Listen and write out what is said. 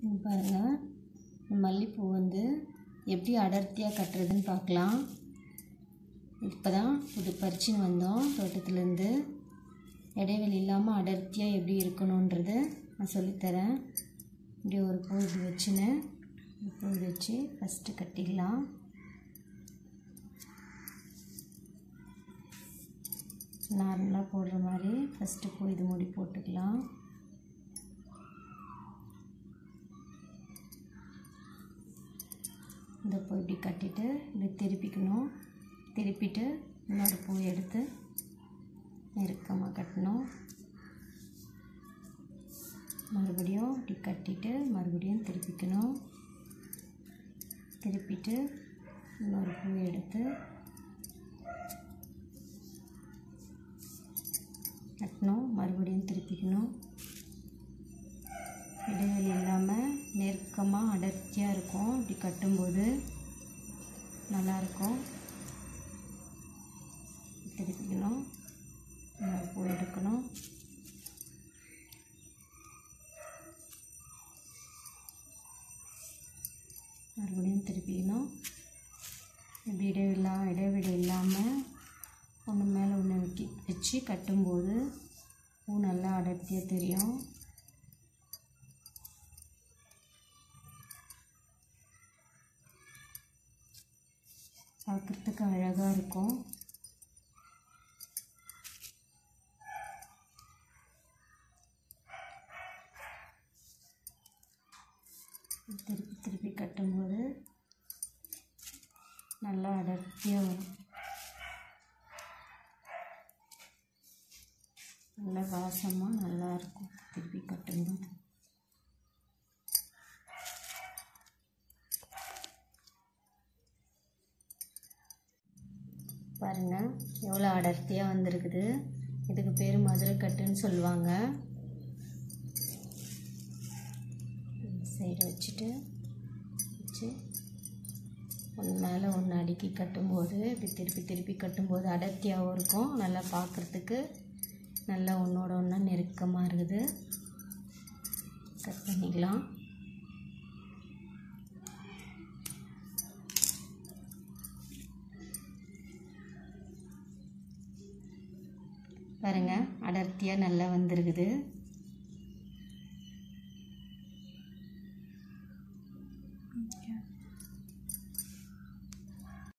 இங்க பாருங்கள் இந்த மல்லிப்பூ வந்து எப்படி அடர்த்தியாக கட்டுறதுன்னு பார்க்கலாம் இப்போ தான் புது பறிச்சுன்னு வந்தோம் தோட்டத்துலேருந்து இடைவெளி இல்லாமல் அடர்த்தியாக எப்படி இருக்கணுன்றது நான் சொல்லித்தரேன் இப்படி ஒரு பூ இப்படி வச்சுன்னு ஒரு பூ இப்படி வச்சு ஃபஸ்ட்டு கட்டிக்கலாம் நார்மலாக போடுற மாதிரி ஃபஸ்ட்டு பூ இது மூடி போட்டுக்கலாம் இந்த பூ இப்படி கட்டிட்டு இப்படி திருப்பிக்கணும் திருப்பிட்டு இன்னொரு பூ எடுத்து நெருக்கமாக கட்டணும் மறுபடியும் இப்படி கட்டிட்டு மறுபடியும் திருப்பிக்கணும் திருப்பிட்டு இன்னொரு பூ எடுத்து கட்டணும் மறுபடியும் திருப்பிக்கணும் இடைவெளி இல்லாமல் நெருக்கமாக அடர்த்தியாக இருக்கும் இப்படி கட்டும்போது நல்லாயிருக்கும் திருப்பிக்கணும் இன்னொரு பூ எடுக்கணும் மறுபடியும் திருப்பிக்கணும் இப்படி இடைவெளி இடைவெளி இல்லாமல் ஒன்று மேலே ஒன்று வைக்கி வச்சு கட்டும்போது பூ நல்லா அடர்த்தியாக தெரியும் பார்க்குறதுக்கு அழகாக இருக்கும் திருப்பி திருப்பி கட்டும்போது நல்லா அடர்த்தியாக வரும் நல்ல வாசமாக நல்லா இருக்கும் திருப்பி கட்டும்போது பாருங்கள் எவ்வளோ அடர்த்தியாக வந்திருக்குது இதுக்கு பேர் மதுரை கட்டுன்னு சொல்லுவாங்க சைடு வச்சுட்டு வச்சு ஒன்று மேலே ஒன்று அடுக்கி கட்டும்போது இப்படி திருப்பி திருப்பி கட்டும்போது அடர்த்தியாகவும் இருக்கும் நல்லா பார்க்குறதுக்கு நல்லா ஒன்றோட ஒன்றா நெருக்கமாக இருக்குது கட் பண்ணிக்கலாம் பாருங்கள் அடர்த்தியாக நல்லா வந்திருக்குது